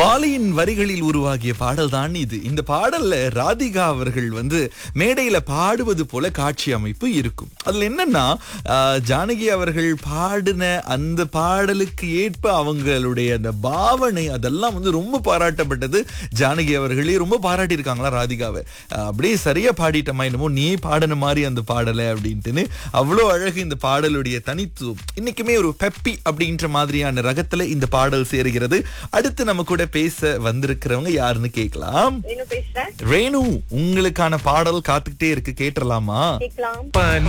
வாலியின் வரிகளில் உருவாகிய பாடல் தான் இது இந்த பாடல்ல ராதிகா அவர்கள் வந்து மேடையில பாடுவது போல காட்சி அமைப்பு இருக்கும் அதுல என்னன்னா ஆஹ், ஜானகி அவர்கள் பாடின அந்த பாடலுக்கு ஏற்ப அவங்களுடைய அந்த பாவனை அதெல்லாம் வந்து ரொம்ப பாராட்டப்பட்டது ஜானகி அவர்களே ரொம்ப பாராட்டி இருக்காங்களா ராதிகாவை ஆஹ், அப்படியே சரியா பாடிட்டமா என்னமோ நீ பாடின மாதிரி அந்த பாடலை அப்படின்ட்டுன்னு அவ்வளோ அழகு இந்த பாடலுடைய தனித்துவம் இன்னைக்குமே ஒரு பெப்பி அப்படின்ற மாதிரியான ரகத்துல இந்த பாடல் சேருகிறது அடுத்து நம்ம கூட பேச வந்திருக்கிறவங்க யாருன்னு கேட்கலாம் வேணு பேசுறேன் ரேணு உங்களுக்கான பாடல் காத்துக்கிட்டே இருக்கு கேட்டலாமா கேட்கலாம் பனி